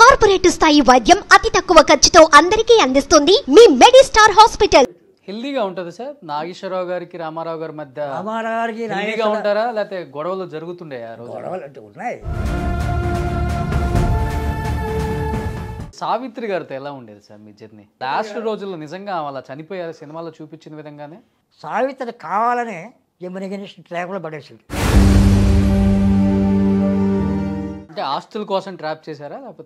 Corporate స్థాయి వైద్యం అతి తక్కువ ఖర్చుతో అందరికీ అందిస్తుంది మీ మెడిస్టార్ హాస్పిటల్ హెల్దీగా ఉంటుంది సార్ నాగేశ్వరరావు గారికి రామారావు గారి మధ్య రామారావుకి హెల్దీగా ఉంటారా లేకపోతే గొడవలు జరుగుతుండే ఆ రోజు గొడవలు అంటే ఉన్నాయి సావిత్రి గారితో ఎలా ఉండేది సార్ మీ జర్నీ లాస్ట్ రోజుల్లో నిజంగా అలా చనిపోయారు సినిమాలో చూపించిన విధంగానే సావిత్రి కావాలని జమిని గణేష్ ట్రాక్లో పడేసింది అంటే ఆస్తుల కోసం ట్రాప్ చేశారా లేకపోతే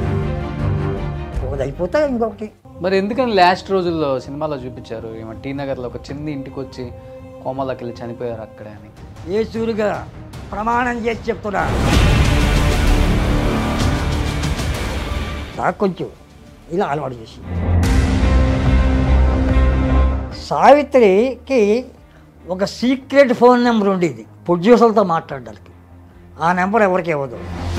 ఒకటి అయిపోతే ఇంకొకటి మరి ఎందుకని లాస్ట్ రోజుల్లో సినిమాలో చూపించారు ఏమో టీ నగర్లో ఒక చిన్న ఇంటికి వచ్చి కోమలోకి వెళ్ళి చనిపోయారు అక్కడే అని ఏ చూరుగా ప్రమాణం చేసి చెప్తున్నా నాకు కొంచెం ఇలా అలవాటు చేసి సావిత్రికి ఒక సీక్రెట్ ఫోన్ నెంబర్ ఉండేది ప్రొడ్యూసర్లతో మాట్లాడడానికి ఆ నెంబర్ ఎవరికి ఇవ్వదు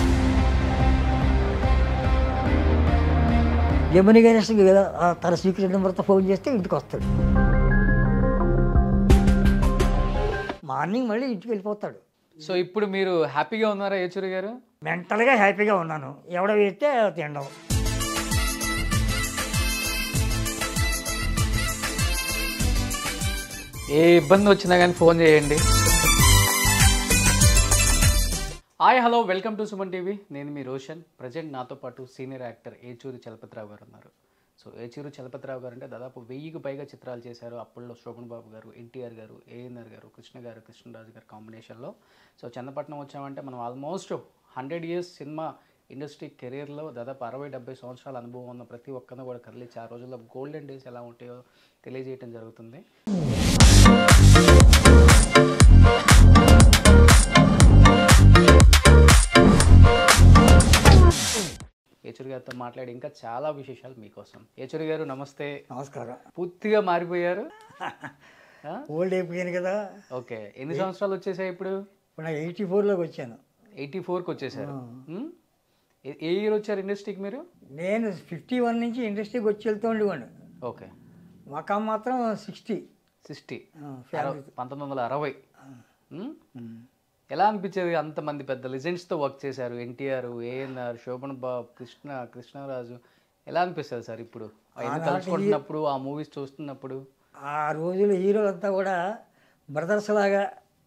జమిని గణేష్ తన సీక్రెట్ నెంబర్తో ఫోన్ చేస్తే ఇంటికి వస్తాడు మార్నింగ్ మళ్ళీ ఇంటికి వెళ్ళిపోతాడు సో ఇప్పుడు మీరు హ్యాపీగా ఉన్నారా ఏచూరి గారు మెంటల్గా హ్యాపీగా ఉన్నాను ఎవడ వేస్తే తినడం ఏ ఇబ్బంది వచ్చినా కానీ ఫోన్ చేయండి hi hello welcome to Suman TV నేను మీ రోషన్ ప్రజెంట్ నాతో పాటు సీనియర్ యాక్టర్ ఏచూరి చలపతిరావు గారు ఉన్నారు సో ఏచూరి చలపతిరావు గారు అంటే దాదాపు వెయ్యికి పైగా చిత్రాలు చేశారు అప్పుల్లో శోభన్ బాబు గారు ఎన్టీఆర్ గారు ఏఎన్ఆర్ గారు కృష్ణ గారు కృష్ణరాజు గారు కాంబినేషన్లో సో చన్నపట్నం వచ్చామంటే మనం almost hundred years cinema industry కెరీర్లో దాదాపు అరవై డెబ్బై సంవత్సరాల అనుభవం ఉన్న ప్రతి ఒక్కరిని కూడా కదిలించి ఆ రోజుల్లో గోల్డెన్ డేస్ ఎలా ఉంటాయో తెలియజేయడం జరుగుతుంది ఏచూరి గారితో మాట్లాడి ఇంకా చాలా విశేషాలు మీకోసం ఏచూరి గారు నమస్తే నమస్కారం పూర్తిగా మారిపోయారు ఆ? ఓల్డ్ అయిపోయాను కదా ఓకే ఎన్ని సంవత్సరాలు వచ్చేసాయి ఇప్పుడు ఇప్పుడు నాకు ఎయిటీ ఫోర్లోకి వచ్చాను ఎయిటీ ఫోర్కి వచ్చేసారు ఉమ్? ఏ- ఏ ఇయర్ వచ్చారు ఇండస్ట్రీకి మీరు నేను ఫిఫ్టీ వన్ నుంచి ఇండస్ట్రీకి వచ్చి వెళ్తూ ఉండేవాడిని ఓకే మకాం మాత్రం సిక్స్టీ సిక్స్టీ ఫ్యామిలీ పంతొమ్మిది వందల అరవై ఉమ్? ఎలా అనిపించేది అంతమంది పెద్ద లెజెండ్స్తో వర్క్ చేశారు ఎన్టీఆర్ ఏఎన్ఆర్ శోభన్ బాబు కృష్ణ కృష్ణరాజు ఎలా అనిపిస్తుంది సార్ ఇప్పుడు అవన్నీ తలుచుకుంటున్నప్పుడు ఆ మూవీస్ చూస్తున్నప్పుడు ఆ రోజులు హీరోలంతా కూడా బ్రదర్స్ లాగా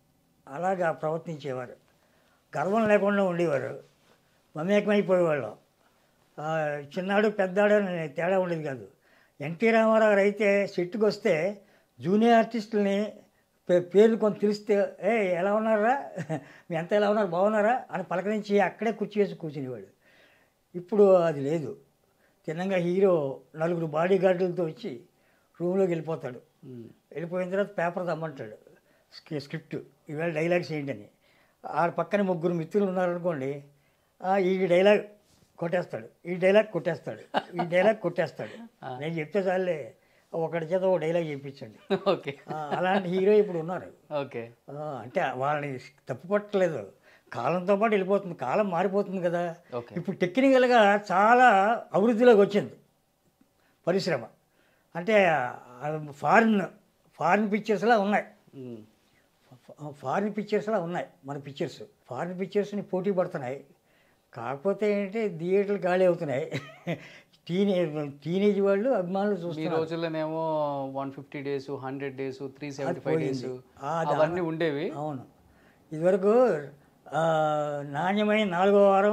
అలాగా ప్రవర్తించేవారు గర్వం లేకుండా ఉండేవారు మమేకమైపోయేవాళ్ళం ఆ, చిన్నాడు పెద్దాడు అని తేడా ఉండేది కాదు ఎన్టీ రామారావు గారు అయితే సెట్కి వస్తే జూనియర్ ఆర్టిస్టులని పే- పేర్లు కొంత తెలిస్తే ఏ ఎలా ఉన్నారా మీ అంతా ఎలా ఉన్నారు బాగున్నారా అని పలకరించి అక్కడే కుర్చీ వేసి కూర్చునేవాడు ఇప్పుడు అది లేదు తిన్నంగా హీరో నలుగురు బాడీ గార్డులతో వచ్చి రూమ్లోకి వెళ్ళిపోతాడు ఉమ్. వెళ్ళిపోయిన తర్వాత పేపర్ తమ్మంటాడు స్క్రి- స్క్రిప్ట్ ఈవేళ డైలాగ్స్ ఏంటని ఆ పక్కన ముగ్గురు మిత్రులు ఉన్నారనుకోండి ఆ, ఈ డైలాగ్ కొట్టేస్తాడు ఈ డైలాగ్ కొట్టేస్తాడు ఈ డైలాగ్ కొట్టేస్తాడు నేను చెప్తే చాలే ఒకటి చేత ఒక డైలాగ్ చెప్పించండి ఓకే ఆ, అలాంటి హీరో ఇప్పుడు ఉన్నారు ఓకే ఆ, అంటే వాళ్ళని తప్పు పట్టలేదు కాలంతో పాటు వెళ్ళిపోతుంది కాలం మారిపోతుంది కదా ఓకే ఇప్పుడు టెక్నికల్గా చాలా అభివృద్ధిలోకి వచ్చింది పరిశ్రమ అంటే ఫారిన్ ఫారిన్ పిక్చర్స్లా ఉన్నాయి ఉమ్. ఫ- ఫారిన్ పిక్చర్స్లా ఉన్నాయి మన పిక్చర్స్ ఫారిన్ పిక్చర్స్ని పోటీ పడుతున్నాయి కాకపోతే ఏంటంటే థియేటర్లు ఖాళీ అవుతున్నాయి టీనేజ్ టీనేజ్ వాళ్ళు అభిమానులు ఈ చూస్తున్నారు రోజుల్లోనేమో one fifty days hundred days three seventy five days పోయింది. ఆ, అది అవన్నీ ఉండేవి అవును ఇదివరకు ఆ, నాణ్యమైన నాలుగో వారం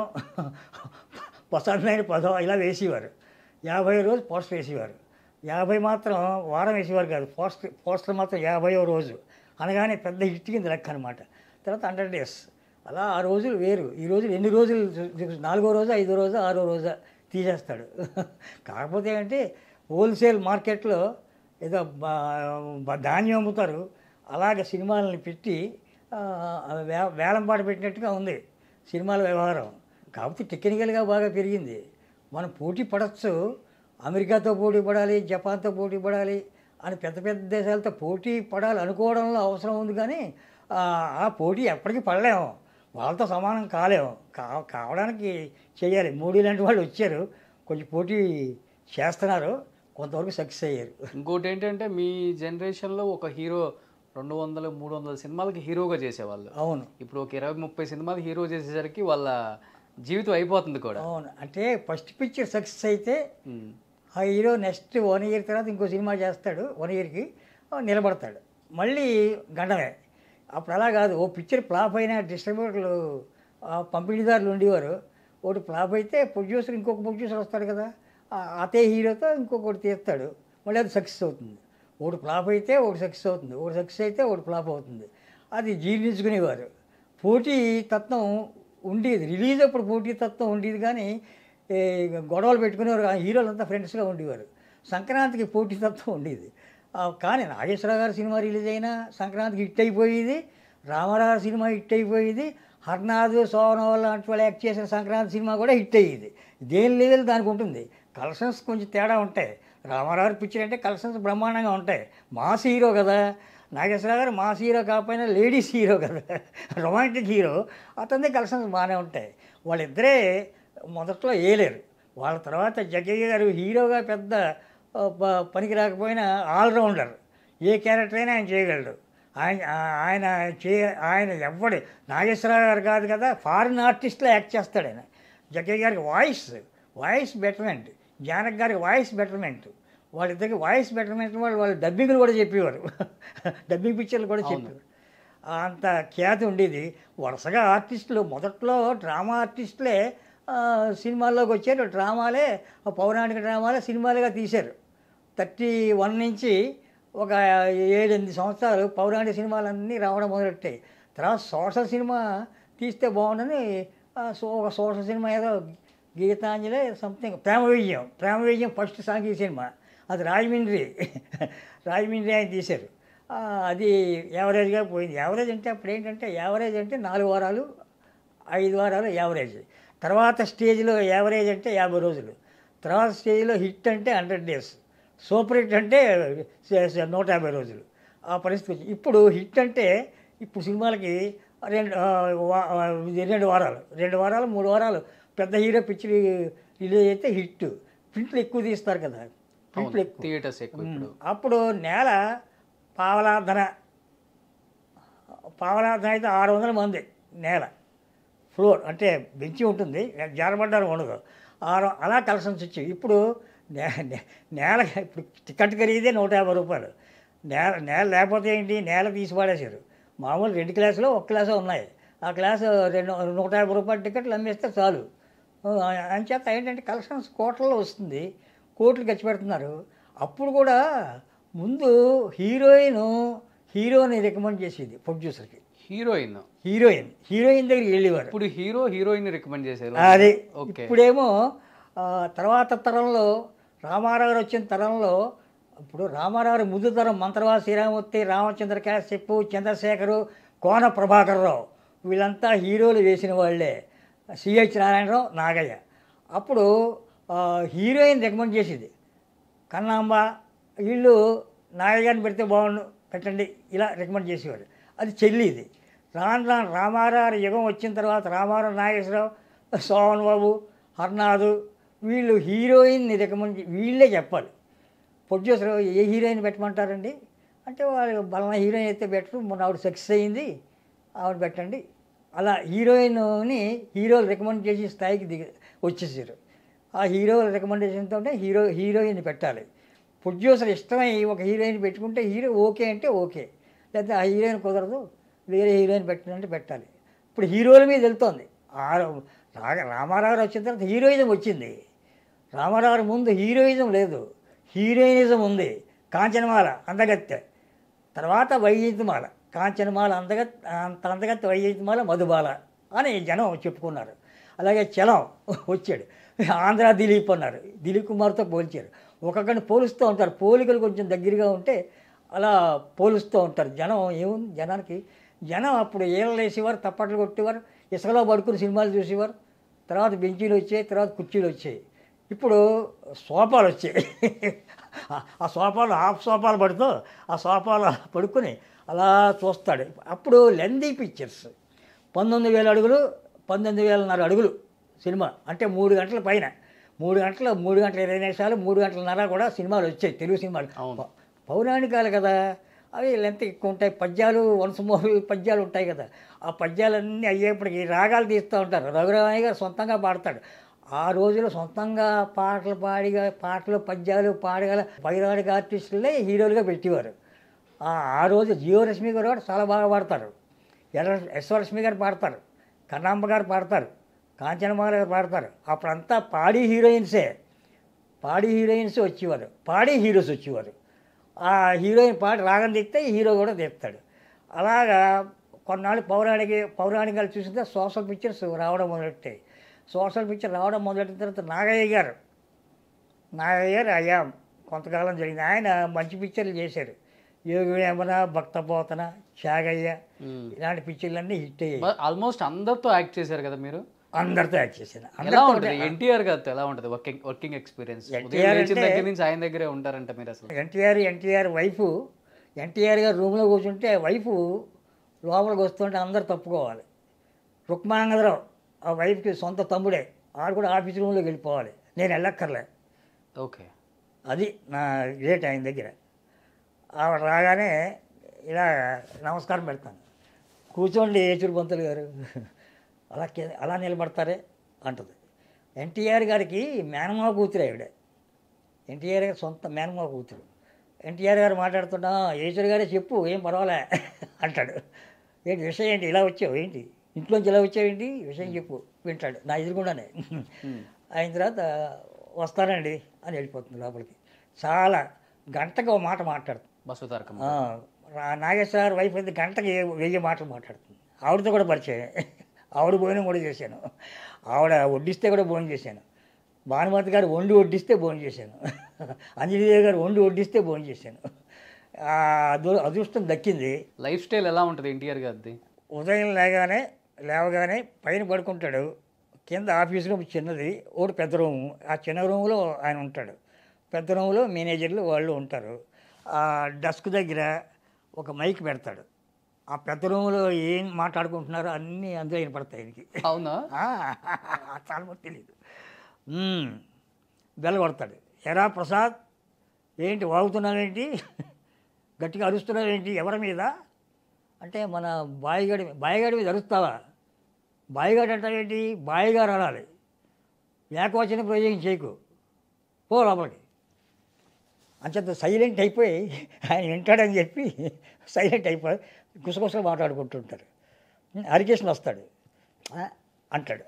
పసందైన పదో ఇలా వేసేవారు యాభై రోజు పోస్టర్ వేసేవారు యాభై మాత్రం వారం వేసేవారు కాదు పోస్టర్ పోస్టర్ మాత్రం యాభైవ రోజు అనగానే పెద్ద హిట్ కింద లెక్క అనమాట తర్వాత హండ్రెడ్ డేస్ అలా ఆ రోజులు వేరు ఈ రోజులు ఎన్ని రోజులు చూ- నాలుగో రోజు ఐదో రోజు ఆరో రోజు తీసేస్తాడు కాకపోతే ఏంటంటే హోల్సేల్ మార్కెట్లో ఏదో బా- బా- ధాన్యం అమ్ముతారు అలాగే సినిమాలని పెట్టి ఆ, అవి వే వేలంపాట పెట్టినట్టుగా ఉంది సినిమాల వ్యవహారం కాకపోతే టెక్నికల్గా బాగా పెరిగింది మనం పోటీ పడవచ్చు అమెరికాతో పోటీ పడాలి జపాన్తో పోటీ పడాలి అని పెద్ద పెద్ద దేశాలతో పోటీ పడాలి అనుకోవడంలో అవసరం ఉంది కానీ ఆ, ఆ పోటీ ఎప్పటికీ పడలేము వాళ్ళతో సమానం కాలేము కా కావడానికి చేయాలి మోడీ లాంటి వాళ్ళు వచ్చారు కొంచెం పోటీ చేస్తున్నారు కొంతవరకు సక్సెస్ అయ్యారు ఇంకోటి ఏంటంటే మీ జనరేషన్లో ఒక హీరో రెండు వందలు మూడు వందల సినిమాలకి హీరోగా చేసేవాళ్ళు అవును ఇప్పుడు ఒక ఇరవై ముప్పై సినిమాలు హీరో చేసేసరికి వాళ్ళ జీవితం అయిపోతుంది కూడా అవును అంటే ఫస్ట్ పిక్చర్ సక్సెస్ అయితే ఉమ్. ఆ హీరో నెక్స్ట్ వన్ ఇయర్ తర్వాత ఇంకో సినిమా చేస్తాడు వన్ ఇయర్కి నిలబడతాడు మళ్ళీ గండమే అప్పుడు అలా కాదు ఓ పిక్చర్ ఫ్లాప్ అయిన డిస్ట్రిబ్యూటర్లు ఆ పంపిణీదారులు ఉండేవారు ఒకటి ఫ్లాప్ అయితే ప్రొడ్యూసర్ ఇంకొక ప్రొడ్యూసర్ వస్తాడు కదా ఆ- అదే హీరోతో ఇంకొకటి తీస్తాడు మళ్ళీ అది సక్సెస్ అవుతుంది ఒకటి ఫ్లాప్ అయితే ఒకటి సక్సెస్ అవుతుంది ఒకటి సక్సెస్ అయితే ఒకటి ఫ్లాప్ అవుతుంది అది జీర్ణించుకునేవారు పోటీ తత్వం ఉండేది రిలీజ్ అప్పుడు పోటీ తత్వం ఉండేది కానీ ఏ, గొడవలు పెట్టుకునేవారు ఆ హీరోలంతా ఫ్రెండ్స్గా ఉండేవారు సంక్రాంతికి పోటీ తత్వం ఉండేది ఆ, కానీ నాగేశ్వరరావు గారి సినిమా రిలీజ్ అయినా సంక్రాంతికి హిట్ అయిపోయేది రామారావు గారి సినిమా హిట్ అయిపోయేది హర్నాథ్ సోనోల్ లాంటి వాళ్ళు యాక్ట్ చేసిన సంక్రాంతి సినిమా కూడా హిట్ అయ్యేది దేని లెవెల్ దానికి ఉంటుంది కలెక్షన్స్ కొంచెం తేడా ఉంటాయి రామారావు గారి పిక్చర్ అంటే కలెక్షన్స్ బ్రహ్మాండంగా ఉంటాయి మాస్ హీరో కదా నాగేశ్వరరావు గారు మాస్ హీరో కాకపోయినా లేడీస్ హీరో కదా రొమాంటిక్ హీరో అతనిదే కలెక్షన్స్ బాగానే ఉంటాయి వాళ్ళిద్దరే మొదట్లో వేయలేరు వాళ్ళ తర్వాత జగ్గయ్య గారు హీరోగా పెద్ద ఆ, ప- పనికి రాకపోయినా ఆల్రౌండర్ ఏ క్యారెక్టర్ అయినా ఆయన చేయగలడు ఆయన ఆ- ఆయన చే ఆయన ఎవ్వడు నాగేశ్వరరావు గారు కాదు కదా ఫారిన్ ఆర్టిస్ట్లో యాక్ట్ చేస్తాడు ఆయన జగ్గయ్య గారికి వాయిస్ వాయిస్ బెటర్మెంట్ జానక్ గారికి వాయిస్ బెటర్మెంట్ వాళ్ళిద్దరికి వాయిస్ బెటర్మెంట్ వాళ్ళు వాళ్ళు డబ్బింగ్లు కూడా చెప్పేవారు డబ్బింగ్ పిక్చర్లు కూడా చెప్పేవారు అంత ఖ్యాతి ఉండేది వరుసగా ఆర్టిస్టులు మొదట్లో డ్రామా ఆర్టిస్టులే ఆ, సినిమాల్లోకి వచ్చారు డ్రామాలే ఆ పౌరాణిక డ్రామాలే సినిమాలుగా తీశారు థర్టీ వన్ నుంచి ఒక ఏడెనిమిది సంవత్సరాలు పౌరాణిక సినిమాలన్నీ రావడం మొదలెట్టాయి తర్వాత సోషల్ సినిమా తీస్తే బాగుండని ఆ, సో ఒక సోషల్ సినిమా ఏదో గీతాంజలి సంథింగ్ ప్రేమ విజయం ప్రేమ విజయం ఫస్ట్ సాంఘిక సినిమా అది రాజమండ్రి రాజమండ్రి ఆయన తీశారు ఆ, అది యావరేజ్గా పోయింది యావరేజ్ అంటే అప్పుడు ఏంటంటే యావరేజ్ అంటే నాలుగు వారాలు ఐదు వారాలు యావరేజ్ తర్వాత స్టేజ్లో యావరేజ్ అంటే యాభై రోజులు తర్వాత స్టేజ్లో హిట్ అంటే హండ్రెడ్ డేస్ సూపర్ హిట్ అంటే స- స- నూట యాభై రోజులు ఆ పరిస్థితి వచ్చింది ఇప్పుడు హిట్ అంటే ఇప్పుడు సినిమాలకి రెండు ఆ, వా- ఆ, ఇది రెండు వారాలు రెండు వారాలు మూడు వారాలు పెద్ద హీరో పిక్చర్ రిలీజ్ అయితే హిట్ ప్రింట్లు ఎక్కువ తీస్తారు కదా ప్రింట్లు ఎక్కువ థియేటర్స్ ఎక్కువ ఇప్పుడు అప్పుడు నేల పావలాధన పావలాధన అయితే ఆరు వందల మంది నేల ఫ్లోర్ అంటే బెంచి ఉంటుంది జారబడ్డారు ఉండదు ఆరు అలా కలెక్షన్స్ వచ్చాయి ఇప్పుడు నే నే- నేల ఇప్పుడు టికెట్ ఖరీదే నూట యాభై రూపాయలు నేల నేల లేకపోతే ఏంటి నేల తీసి పడేశారు మామూలు రెండు క్లాసులు ఒక క్లాసు ఉన్నాయి ఆ క్లాసు రెండు నూట యాభై రూపాయల టికెట్లు అమ్మేస్తే చాలు అంచేత ఏంటంటే కలెక్షన్స్ కోట్లలో వస్తుంది కోట్లు ఖర్చు పెడుతున్నారు అప్పుడు కూడా ముందు హీరోయిన్ హీరోని రికమెండ్ చేసేది ప్రొడ్యూసర్కి హీరోయిన్ హీరోయిన్ హీరోయిన్ దగ్గరికి వెళ్ళేవారు ఇప్పుడు హీరో హీరోయిన్ రికమెండ్ చేశారు అది ఓకే ఇప్పుడేమో ఆ, తర్వాత తరంలో రామారావు గారు వచ్చిన తరంలో ఇప్పుడు రామారావు గారి ముందు తరం మంత్రవా శ్రీరామూర్తి రామచంద్ర కాశ్యపు చంద్రశేఖరు కోన ప్రభాకర్రావు వీళ్ళంతా హీరోలు వేసిన వాళ్ళే సిహెచ్ నారాయణరావు నాగయ్య అప్పుడు ఆ, హీరోయిన్ రికమెండ్ చేసేది కన్నాంబ వీళ్ళు నాగయ్యని పెడితే బాగుండు పెట్టండి ఇలా రికమెండ్ చేసేవారు అది చెల్లిది రాను రాను రామారావు యుగం వచ్చిన తర్వాత రామారావు నాగేశ్వరరావు సోమన్ బాబు హర్నాథ్ వీళ్ళు హీరోయిన్ని రికమెండ్ చే- వీళ్ళే చెప్పాలి ప్రొడ్యూసర్ ఏ హీరోయిన్ పెట్టమంటారండి అంటే వాళ్ళు బలన హీరోయిన్ అయితే బెటర్ మొన్న ఆవిడ సక్సెస్ అయింది ఆవిడ పెట్టండి అలా హీరోయిన్ని హీరోలు రికమెండ్ చేసే స్థాయికి దిగి వచ్చేసారు ఆ హీరో రికమెండేషన్తో హీరో హీరోయిన్ పెట్టాలి ప్రొడ్యూసర్ ఇష్టమై ఒక హీరోయిన్ పెట్టుకుంటే హీరో ఓకే అంటే ఓకే లేకపోతే ఆ హీరోయిన్ కుదరదు వేరే హీరోయిన్ పెట్టాలంటే పెట్టాలి ఇప్పుడు హీరోల మీద వెళ్తోంది ఆ రాగ రామారావు వచ్చిన తర్వాత హీరోయిజం వచ్చింది రామారావు ముందు హీరోయిజం లేదు హీరోయినిజం ఉంది కాంచనమాల అందగత్తె తర్వాత వైజయంతిమాల కాంచనమాల అందగత్ అంత అందగత్తె వైజయంతిమాల మధుబాల అని జనం చెప్పుకున్నారు అలాగే చలం వచ్చాడు ఆంధ్ర దిలీప్ అన్నారు దిలీప్ కుమార్తో పోల్చారు ఒక్కొక్కరిని పోలుస్తూ ఉంటారు పోలికలు కొంచెం దగ్గరగా ఉంటే అలా పోలుస్తూ ఉంటారు జనం ఏముంది జనానికి జనం అప్పుడు ఏళ్ళు వేసేవారు తప్పట్లు కొట్టేవారు ఇసుకలో పడుకుని సినిమాలు చూసేవారు తర్వాత బెంచీలు వచ్చాయి తర్వాత కుర్చీలు వచ్చాయి ఇప్పుడు సోఫాలు వచ్చాయి ఆ సోఫాలు హాఫ్ సోఫాలు పడుతూ ఆ సోఫాలు పడుకుని అలా చూస్తాడు అప్పుడు లెందీ పిక్చర్స్ పంతొమ్మిది వేల అడుగులు పంతొమ్మిది వేలన్నర అడుగులు సినిమా అంటే మూడు గంటల పైన మూడు గంటల మూడు గంటల ఇరవై నిమిషాలు మూడు గంటలన్నర కూడా సినిమాలు వచ్చాయి తెలుగు సినిమాలు అవును. ప- పౌరాణికాలు కదా అవి లెంత్ ఎక్కువ ఉంటాయి పద్యాలు వనసమోహి పద్యాలు ఉంటాయి కదా ఆ పద్యాలన్నీ అయ్యేప్పటికి రాగాలు తీస్తూ ఉంటారు రఘురామయ్య గారు సొంతంగా పాడతాడు ఆ రోజుల్లో సొంతంగా పాటలు పాడిగా పాటలు పద్యాలు పాడగల పైరాడిక ఆర్టిస్టులే హీరోలుగా పెట్టేవారు ఆ ఆ రోజు జియోరశ్మి గారు కూడా చాలా బాగా పాడతారు ఎర్ర యశ్వరశ్మి గారు పాడతారు కన్నాంబ గారు పాడతారు కాంచనమ్మ గారు పాడతారు అప్పుడంతా పాడి హీరోయిన్సే పాడి హీరోయిన్స్ వచ్చేవారు పాడి హీరోస్ వచ్చేవారు ఆ హీరోయిన్ పాట రాగం తీస్తే ఈ హీరో కూడా తీస్తాడు అలాగా కొన్నాళ్ళు పౌరాణిక పౌరాణికాలు చూసిన సోషల్ పిక్చర్స్ రావడం మొదలెట్టాయి సోషల్ పిక్చర్ రావడం మొదలెట్టిన తర్వాత నాగయ్య గారు నాగయ్య గారు అయ్యా కొంతకాలం జరిగింది ఆయన మంచి పిక్చర్లు చేశారు యోగి యమన భక్త పోతన త్యాగయ్య ఇలాంటి పిక్చర్లన్నీ హిట్ అయ్యాయి ఆల్మోస్ట్ అందరితో యాక్ట్ చేశారు కదా మీరు అందరితో యాక్ట్ చేశాను ఎలా అందరితో ఉంటుంది ఎన్టీఆర్ గారితో ఎలా ఉంటుంది వర్కింగ్ వర్కింగ్ ఎక్స్పీరియన్స్ NTR లేచిన అంటే- దగ్గర నుంచి ఆయన దగ్గరే ఉంటారంట మీరు అసలు ఎన్టీఆర్ ఎన్టీఆర్ వైఫ్ ఎన్టీఆర్ గారు రూమ్లో కూర్చుంటే వైఫ్ లోపలికి వస్తుంటే అందరు తప్పుకోవాలి రుక్మానంగరావు ఆ వైఫ్కి సొంత తమ్ముడే ఆడు కూడా ఆఫీస్ రూమ్లోకి వెళ్ళిపోవాలి నేను వెళ్ళక్కర్లే ఓకే అది నా గ్రేట్ ఆయన దగ్గర ఆవిడ రాగానే ఇలా నమస్కారం పెడతాను కూర్చోండి ఏచూరు పంతులు గారు అలా కి- అలా నిలబడతారే అంటది ఎన్టీఆర్ గారికి మేనమావ కూతురు ఆవిడ ఎన్టీఆర్ గారి సొంత మేనమావ కూతురు ఎన్టీఆర్ గారు మాట్లాడుతున్నా ఏచూరు గారే చెప్పు ఏం పర్వాలే అంటాడు ఏంటి విషయం ఏంటి ఇలా వచ్చావు ఏంటి ఇంట్లోంచి ఇలా వచ్చావేంటి విషయం చెప్పు వింటాడు నా ఎదురుకుండానే అయిన తర్వాత వస్తానండి అని వెళ్ళిపోతుంది లోపలికి చాలా గంటకు ఒక మాట మాట్లాడుతుంది బస్సు తారకం ఆ, రా- నాగేశ్వర గారి వైఫ్ అయితే గంటకి వెయ్యి మాటలు మాట్లాడుతుంది ఆవిడతో కూడా పరిచయం ఆవిడ భోజనం కూడా చేశాను ఆవిడ వడ్డిస్తే కూడా భోజనం చేశాను భానుమతి గారు వండి వడ్డిస్తే భోజనం చేశాను అంజలిదేవి గారు వండి వడ్డిస్తే భోజనం చేశాను ఆ అదు- అదృష్టం దక్కింది లైఫ్ స్టైల్ ఎలా ఉంటుంది ఎన్టీఆర్ గారిది ఉదయం లేగానే లేవగానే పైన పడుకుంటాడు కింద ఆఫీస్ రూమ్ చిన్నది ఒకటి పెద్ద రూము ఆ చిన్న రూములో ఆయన ఉంటాడు పెద్ద రూములో మేనేజర్లు వాళ్ళు ఉంటారు ఆ డస్క్ దగ్గర ఒక మైక్ పెడతాడు ఆ పెద్ద రూములో ఏం మాట్లాడుకుంటున్నారో అన్నీ అందులో వినపడతాయి ఆయనకి అవునా ఆ, చాలా మంది తెలియదు మ్మ్. బెల్ల కొడతాడు ఎరా ప్రసాద్ ఏంటి వాగుతున్నావేంటి గట్టిగా అరుస్తున్నావేంటి ఎవరి మీద అంటే మన బాయిగాడి బాయిగాడి మీద అరుస్తావా బాయిగాడు అంటావేంటి బాయిగారు అనాలి ఏకవచన ప్రయోగం చేయకు పో లోపలికి అంచేత సైలెంట్ అయిపోయి ఆయన వింటాడని చెప్పి సైలెంట్ అయిపోయి గుసగుసలు మాట్లాడుకుంటుంటారు హరికృష్ణ వస్తాడు "ఆ?" అంటాడు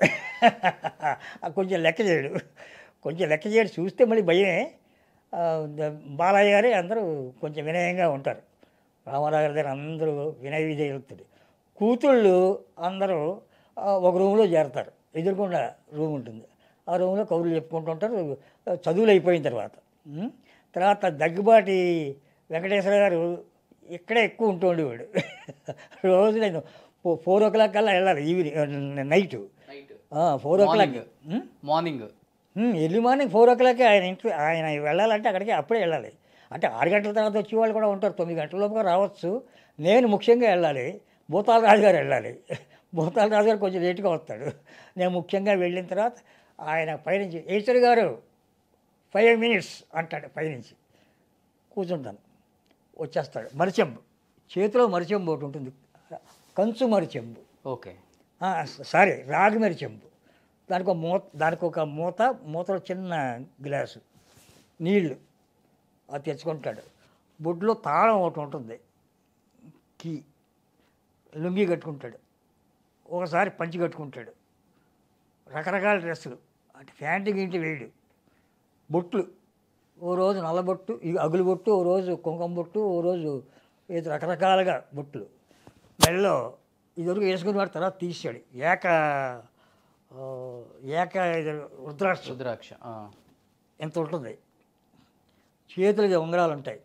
ఆ కొంచెం లెక్క చేయడు కొంచెం లెక్క చేయడు చూస్తే మళ్ళీ భయమే ఆ, ద- బాలయ్య గారే అందరూ కొంచెం వినయంగా ఉంటారు రామారావు గారి దగ్గర అందరూ వినయ విధేయులుతాడు కూతుళ్ళు అందరూ ఆ, ఒక రూమ్లో చేరతారు ఎదురుకుండా రూమ్ ఉంటుంది ఆ రూమ్లో కౌరులు చెప్పుకుంటూ ఉంటారు చదువులు అయిపోయిన తర్వాత ఉం? తర్వాత దగ్గుబాటి వెంకటేశ్వర గారు ఇక్కడే ఎక్కువ ఉంటూ ఉండేవాడు రోజు నేను ఫో- ఫోర్ ఓ క్లాక్ కల్లా వెళ్ళాలి evening night four o'clock ఉం? Morning um, early morning four ఓ క్లాక్కి ఆయన ఇంట్లో ఆయన వెళ్ళాలంటే అక్కడికి అప్పుడే వెళ్ళాలి అంటే ఆరు గంటల తర్వాత వచ్చే వాళ్ళు కూడా ఉంటారు తొమ్మిది గంటల లోపుగా రావచ్చు నేను ముఖ్యంగా వెళ్ళాలి భూతాల రాజు గారు వెళ్ళాలి భూతాల రాజు గారు కొంచెం లేట్గా వస్తాడు నేను ముఖ్యంగా వెళ్ళిన తర్వాత ఆయన పైనుంచి ఈశ్వరి గారు ఫైవ్ మినిట్స్ అంటాడు పైనుంచి కూర్చుంటాను వచ్చేస్తాడు మరిచెంబు చేతిలో మరిచెంబు ఒకటి ఉంటుంది కంచు మరిచెంబు ఓకే ఆ, సారీ రాగి మరి చెంబు దానికి ఒక మూత దానికి ఒక మూత మూతలో చిన్న గ్లాసు నీళ్లు అది తెచ్చుకుంటాడు బొడ్లో తాళం ఒకటి ఉంటుంది కీ లుంగి కట్టుకుంటాడు ఒకసారి పంచి కట్టుకుంటాడు రకరకాల డ్రెస్సులు అంటే ప్యాంటు గింటి వేయడు బొట్లు ఓ రోజు నల్ల బొట్టు ఈ అగులు బొట్టు ఓ రోజు కుంకుమ బొట్టు ఓ రోజు ఏదో రకరకాలుగా బొట్లు మెడలో ఇదివరకు వేసుకుని వాడు తర్వాత తీసాడు ఏక ఆ, ఏక ఇది రుద్రాక్ష రుద్రాక్ష ఆ. ఎంత ఉంటుంది చేతులకి ఉంగరాలు ఉంటాయి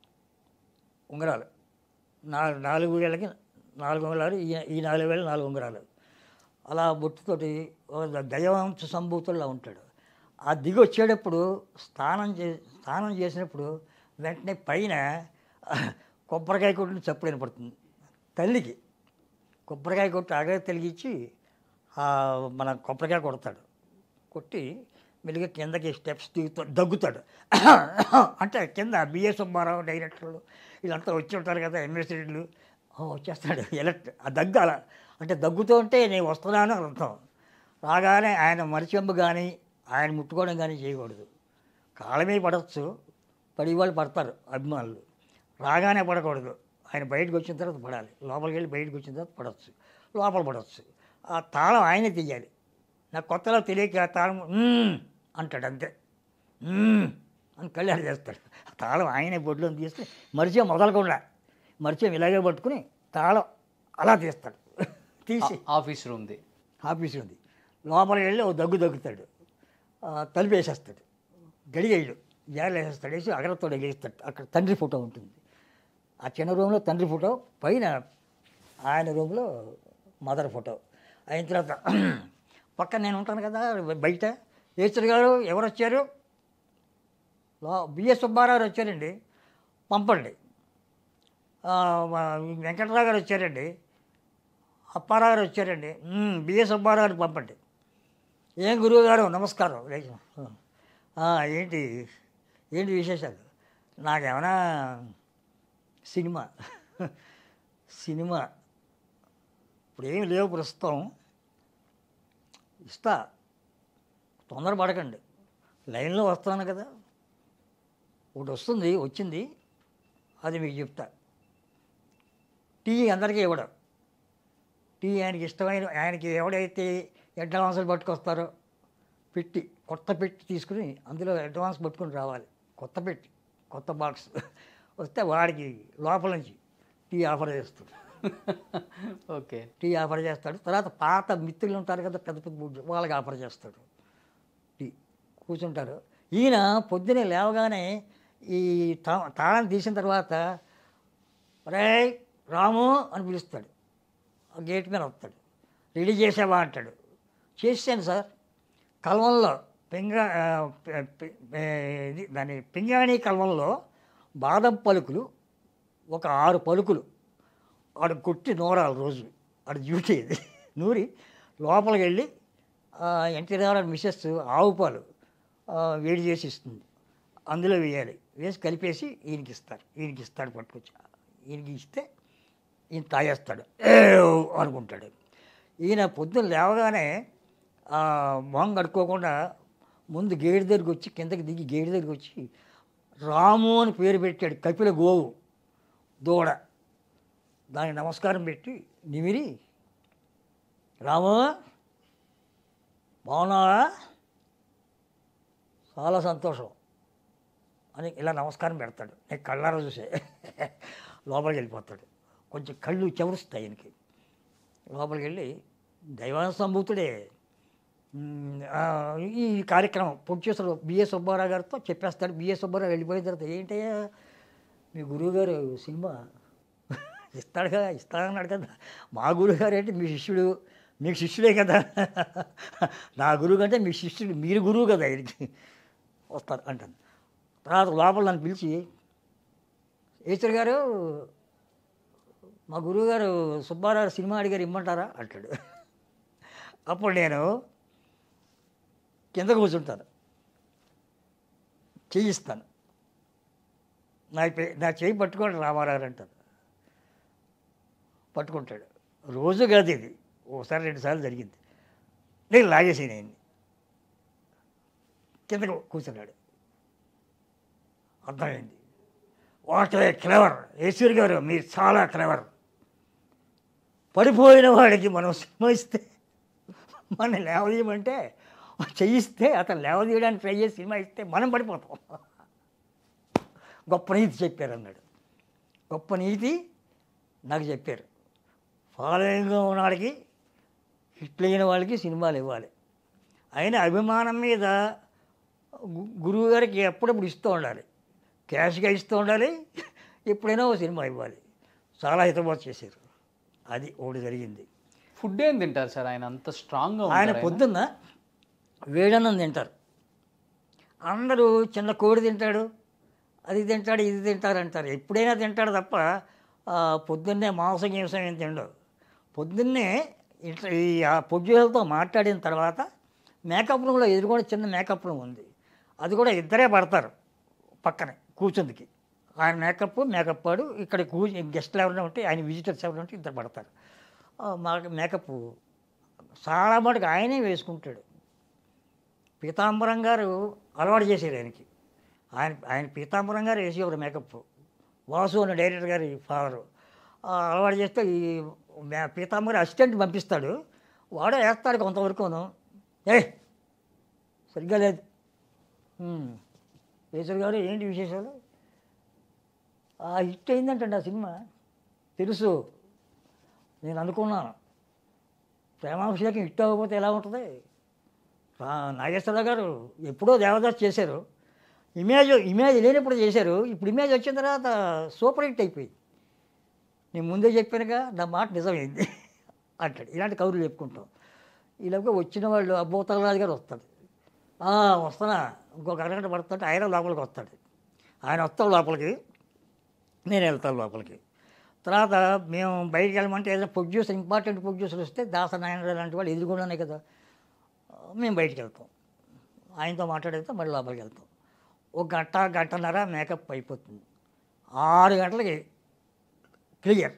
ఉంగరాలు నాలుగు నాలుగు వేలకి నాలుగు ఉంగరాలు ఈ ఈ నాలుగు వేలు నాలుగు ఉంగరాలు అలా బొట్టుతోటి ఒక దైవాంశ సంభూతుల్లో ఉంటాడు ఆ దిగి వచ్చేటప్పుడు స్నానం చే స్నానం చేసినప్పుడు వెంటనే పైన కొబ్బరికాయ కొట్టిన చప్పుడు వినపడుతుంది తల్లికి కొబ్బరికాయ కొట్టి అగ తెలిగించి ఆ, మన కొబ్బరికాయ కొడతాడు కొట్టి మెల్లిగా కిందకి స్టెప్స్ దిగుతాడు దగ్గుతాడు అంటే కింద బిఎస్ సుబ్బారావు డైరెక్టర్లు వీళ్ళంతా వచ్చి ఉంటారు కదా ఎమ్మెల్సీలు వచ్చేస్తాడు ఎలక్ట్ ఆ దగ్గు అలా అంటే దగ్గుతూ ఉంటే నేను వస్తున్నాను అని అర్థం రాగానే ఆయన మరిచెంబు కానీ ఆయన ముట్టుకోవడం కానీ చేయకూడదు కాళ్ళ మీద పడవచ్చు పడి వాళ్ళు పడతారు అభిమానులు రాగానే పడకూడదు ఆయన బయటకు వచ్చిన తర్వాత పడాలి లోపలికి వెళ్ళి బయటకు వచ్చిన తర్వాత పడవచ్చు లోపల పడవచ్చు ఆ తాళం ఆయనే తీయాలి నాకు కొత్తలో తెలియక ఆ తాళం "మ్మ్" అంటాడు అంతే "మ్మ్" అని కళ్యాణం చేస్తాడు ఆ తాళం ఆయనే బొడ్లో తీస్తే మరిచే మొదలకుండా మరిచే ఇలాగే పట్టుకుని తాళం అలా తీస్తాడు తీసి ఆఫీస్ రూమ్ది ఆఫీస్ ఉంది లోపలికి వెళ్ళి ఓ దగ్గు దగ్గుతాడు ఆ, తలుపు వేసేస్తాడు గడిగేయడు జాలు వేసేస్తాడు వేసి అగరతో ఎగిరిస్తాడు అక్కడ తండ్రి ఫోటో ఉంటుంది ఆ చిన్న రూమ్లో తండ్రి ఫోటో పైన ఆయన రూమ్లో మదర్ ఫోటో అయిన తర్వాత పక్కన నేను ఉంటాను కదా బయట ఏచర్ గారు ఎవరు వచ్చారు లో బిఎస్ సుబ్బారావు గారు వచ్చారండి పంపండి ఆ, మా వెంకటరావు గారు వచ్చారండి అప్పారావు గారు వచ్చారండి "మ్మ్, బిఎస్ సుబ్బారావు గారికి పంపండి ఏం గురువు గారు నమస్కారం లేచి, "ఆ, ఏంటి ఏంటి విశేషాలు నాకేమైనా సినిమా సినిమా ఇప్పుడు ఏమి లేవు ప్రస్తుతం ఇస్తా తొందరపడకండి లైన్లో వస్తాను కదా ఒకటి వస్తుంది వచ్చింది అది మీకు చెప్తా టీ అందరికీ ఇవ్వడం టీ ఆయనకి ఇష్టమైన ఆయనకి ఎవడైతే అడ్వాన్సులు పట్టుకొస్తారో పెట్టి కొత్త పెట్టి తీసుకుని అందులో అడ్వాన్స్ పట్టుకుని రావాలి కొత్త పెట్టి కొత్త బాక్స్ వస్తే వాడికి లోపల నుంచి టీ ఆఫర్ చేస్తాడు ఓకే టీ ఆఫర్ చేస్తాడు తర్వాత పాత మిత్రులు ఉంటారు కదా పెద్ద పెద్ద బుడ్లు, వాళ్ళకి ఆఫర్ చేస్తాడు టీ కూర్చుంటారు ఈయన పొద్దునే లేవగానే ఈ తా- తాళం తీసిన తర్వాత రే రాము అని పిలుస్తాడు ఆ గేట్ మీద వస్తాడు రెడీ చేసావా అంటాడు చేసాను సార్ కల్వంలో పింగ ఆ, పె- పె- ఏ, ఇది దాని పింగాణి కల్వంలో బాదం పలుకులు ఒక ఆరు పలుకులు ఆడు కొట్టి నూరాలి రోజు ఆడు డ్యూటీ ఇది నూరి లోపలికి వెళ్ళి ఆ, ఎన్టీ రామారావు మిస్సెస్ ఆవు పాలు ఆ, వేడి చేసి ఇస్తుంది అందులో వేయాలి వేసి కలిపేసి ఈయనకి ఇస్తారు ఈయనకి ఇస్తాడు పట్టుకొచ్చి ఈయనకి ఇస్తే ఈయన తాగేస్తాడు "ఏవ్" అనుకుంటాడు ఈయన పొద్దున్న లేవగానే ఆ, మొహం కడుక్కోకుండా ముందు గేడి దగ్గరికి వచ్చి కిందకి దిగి గేడి దగ్గరికి వచ్చి రాము అని పేరు పెట్టాడు కపిల గోవు దూడ దానికి నమస్కారం పెట్టి నిమిరి రాము బాగున్నావా చాలా సంతోషం అని ఇలా నమస్కారం పెడతాడు నేను కళ్ళారా చూసే లోపలికి వెళ్ళిపోతాడు కొంచెం కళ్ళు చెవురుస్తాయి ఆయనకి లోపలికి వెళ్ళి దైవాన సంభూతుడే మ్, ఆ, ఈ కార్యక్రమం ప్రొడ్యూసర్ బిఎస్ సుబ్బారావు గారితో చెప్పేస్తాడు బిఎస్ సుబ్బారావు వెళ్ళిపోయిన తర్వాత ఏంటయ్యా మీ గురువుగారు సినిమా ఇస్తాడుగా ఇస్తాడన్నాడు కదా మా గురువుగారు ఏంటి మీ శిష్యుడు మీకు శిష్యుడే కదా నా గురువు కంటే మీ శిష్యుడు మీరు గురువు కదా ఆయనకి వస్తారు అంటాను తర్వాత లోపల నన్ను పిలిచి ఈశ్వర్ గారు మా గురువుగారు సుబ్బారావు సినిమా అడిగారు ఇమ్మంటారా అంటాడు అప్పుడు నేను కింద కూర్చుంటాను చేయిస్తాను నా పే- నా చేయి పట్టుకోండి రామారావు అంటారు పట్టుకుంటాడు రోజు కాదు ఇది ఓసారి రెండుసార్లు జరిగింది నేను లాగేసి నేను కింద కూర్చున్నాడు అర్థమైంది వాట్ ఏ క్లెవర్ ఈశ్వర్ గారు మీరు చాలా క్లెవర్ పడిపోయిన వాడికి మనం సినిమా ఇస్తే మనం లేవదీయమంటే చేయిస్తే అతను లేవదీయడానికి ట్రై చేసి సినిమా ఇస్తే మనం పడిపోతాం గొప్ప నీతి చెప్పారు అన్నాడు గొప్ప నీతి నాకు చెప్పారు ఫాలోయింగ్గా ఉన్నవాడికి హిట్ అయిన వాళ్ళకి సినిమాలు ఇవ్వాలి అయినా అభిమానం మీద గు- గురువు గారికి ఎప్పుడప్పుడు ఇస్తూ ఉండాలి క్యాష్గా ఇస్తూ ఉండాలి ఎప్పుడైనా ఓ సినిమా ఇవ్వాలి చాలా హితబోధ చేశారు అది ఒకటి జరిగింది ఫుడ్ ఏం తింటారు సార్ ఆయన అంత స్ట్రాంగ్గా ఆయన ఉంటారు ఆయన? పొద్దున్న వేడన్నం తింటారు అందరూ చిన్న కోడి తింటాడు అది తింటాడు ఇది తింటారు అంటారు ఎప్పుడైనా తింటాడు తప్ప ఆ, పొద్దున్నే మాంసం గీంసం ఏం తిండవు పొద్దున్నే ఇట్లా ఈ ఆ పొద్దులతో మాట్లాడిన తర్వాత మేకప్ రూమ్లో ఎదురుకుండా చిన్న మేకప్ రూమ్ ఉంది అది కూడా ఇద్దరే పడతారు పక్కనే కూర్చుందికి ఆయన మేకప్ మేకప్ వాడు ఇక్కడ కూ గెస్ట్లు ఎవరైనా ఉంటే ఆయన విజిటర్స్ ఎవరైనా ఉంటే ఇద్దరు పడతారు ఆ, మా మేకప్ చాలా మటుకు ఆయనే వేసుకుంటాడు పీతాంబరం గారు అలవాటు చేశారు ఆయనకి ఆయన ఆయన పీతాంబరం గారు వేసేవారు మేకప్ వాసు అనే డైరెక్టర్ గారి ఫాదరు అలవాటు చేస్తే ఈ మే- పీతాంబరం అసిస్టెంట్ పంపిస్తాడు వాడే వేస్తాడు కొంతవరకును ఏ సరిగ్గా లేదు "ఉమ్, కేసరి గారు ఏంటి విశేషాలు ఆ హిట్ అయిందంటండి ఆ సినిమా తెలుసు నేను అనుకున్నాను ప్రేమాభిషేకం హిట్ అవ్వకపోతే ఎలా ఉంటుంది రా- నాగేశ్వరరావు గారు ఎప్పుడో దేవదాస్ చేశారు ఇమేజ్ ఇమేజ్ లేనప్పుడు చేశారు ఇప్పుడు ఇమేజ్ వచ్చిన తర్వాత సూపర్ హిట్ అయిపోయింది నేను ముందే చెప్పానుగా నా మాట నిజమైంది అంటాడు ఇలాంటి కౌరులు చెప్పుకుంటాం ఇలాగ వచ్చిన వాళ్ళు అబ్బోతలరాజు గారు వస్తాడు "ఆ, వస్తానా ఇంకొక అరగంట పడుతుంటే ఆయన లోపలికి వస్తాడు ఆయన వస్తాడు లోపలికి నేను వెళ్తాను లోపలికి తర్వాత మేము బయటికి వెళ్ళమంటే ఏదైనా ప్రొడ్యూసర్ ఇంపార్టెంట్ ప్రొడ్యూసర్ వస్తే దాసనారాయణ లాంటి వాళ్ళు ఎదుర్కొన్నానే కదా మేము బయటికి వెళ్తాం ఆయనతో మాట్లాడితే మళ్ళీ లోపలికి వెళ్తాం ఒక గంట గంటన్నర మేకప్ అయిపోతుంది ఆరు గంటలకి క్లియర్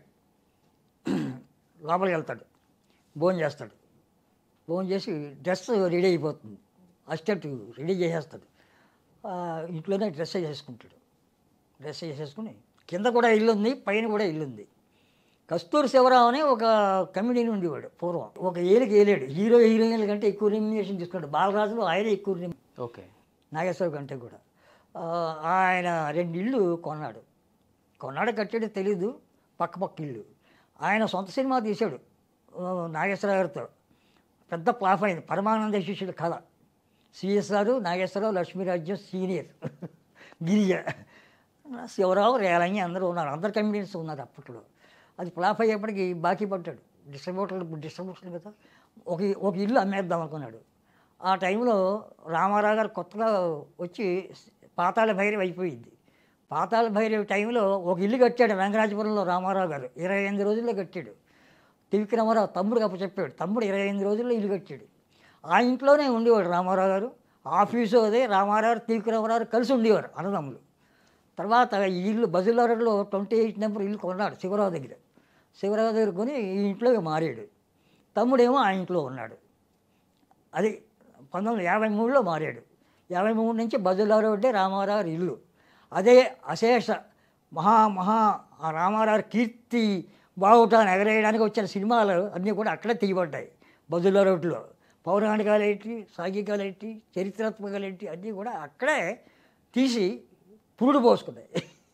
లోపలికి వెళ్తాడు భోజనం చేస్తాడు భోజనం చేసి డ్రెస్ రెడీ అయిపోతుంది అసిస్టెంట్ రెడీ చేసేస్తాడు ఆ, ఇంట్లోనే డ్రెస్ వేసేసుకుంటాడు డ్రెస్ వేసేసుకుని కింద కూడా ఇల్లు ఉంది పైన కూడా ఇల్లు ఉంది కస్తూరి శివరావు అని ఒక కమెడీని ఉండేవాడు పూర్వం ఒక ఏలికి ఏలేడు హీరో హీరోయిన్ల కంటే ఎక్కువ రెమ్యునేషన్ తీసుకున్నాడు బాలరాజులో ఆయనే ఎక్కువ రెమ్యు ఓకే నాగేశ్వర కంటే కూడా ఆ, ఆయన రెండు ఇళ్ళు కొన్నాడు కొన్నాడు కట్టాడు తెలీదు పక్క పక్క ఇల్లు ఆయన సొంత సినిమా తీశాడు ఆ, నాగేశ్వర గారితో పెద్ద ఫ్లాప్ అయింది పరమానంద శిష్యుడు కథ సిఎస్ఆర్ నాగేశ్వరరావు లక్ష్మీరాజ్యం సీనియర్ గిరిజ శివరావు రేలంగి అందరూ ఉన్నారు అందరు కమిడియన్స్ ఉన్నారు అప్పట్లో అది ఫ్లాప్ అయ్యేప్పటికి బాకీ పడ్డాడు డిస్ట్రిబ్యూటర్ డిస్ట్రిబ్యూషన్ కదా ఒక ఒక ఇల్లు అమ్మేద్దాం అనుకున్నాడు ఆ టైంలో రామారావు గారు కొత్తగా వచ్చి పాతాళ భైరవి అయిపోయింది పాతాళ భైరవి టైంలో ఒక ఇల్లు కట్టాడు రంగరాజపురంలో రామారావు గారు ఇరవై ఎనిమిది రోజుల్లో కట్టాడు టివికి రామారావు తమ్ముడు అప్పు చెప్పాడు తమ్ముడు ఇరవై ఎనిమిది రోజుల్లో ఇల్లు కట్టాడు ఆ ఇంట్లోనే ఉండేవాడు రామారావు గారు ఆఫీసు అదే రామారావు గారు టివికి రామారావు గారు కలిసి ఉండేవారు అన్నదమ్ములు తర్వాత ఈ ఇల్లు బజుల్లారెడ్డిలో ట్వంటీ ఎయిట్ నెంబర్ ఇల్లు కొన్నాడు శివరావు దగ్గర శివరావు దగ్గర కొని ఈ ఇంట్లోకి మారాడు తమ్ముడేమో ఆ ఇంట్లో ఉన్నాడు అది పంతొమ్మిది వందల యాభై మూడులో మారాడు యాభై మూడు నుంచి బజుల్లారావు రోడ్డే రామారావు గారి ఇల్లు అదే అశేష మహా మహా ఆ రామారావు గారి కీర్తి బావుటాన్ని ఎగరేయడానికి వచ్చిన సినిమాలు అన్నీ కూడా అక్కడే తీయబడ్డాయి బజుల్లా రోడ్లో పౌరాణికాలు ఏంటి సాంఘికాలు ఏంటి చరిత్రాత్మకాలు ఏంటి అన్నీ కూడా అక్కడే తీసి పురుడు పోసుకున్నాయి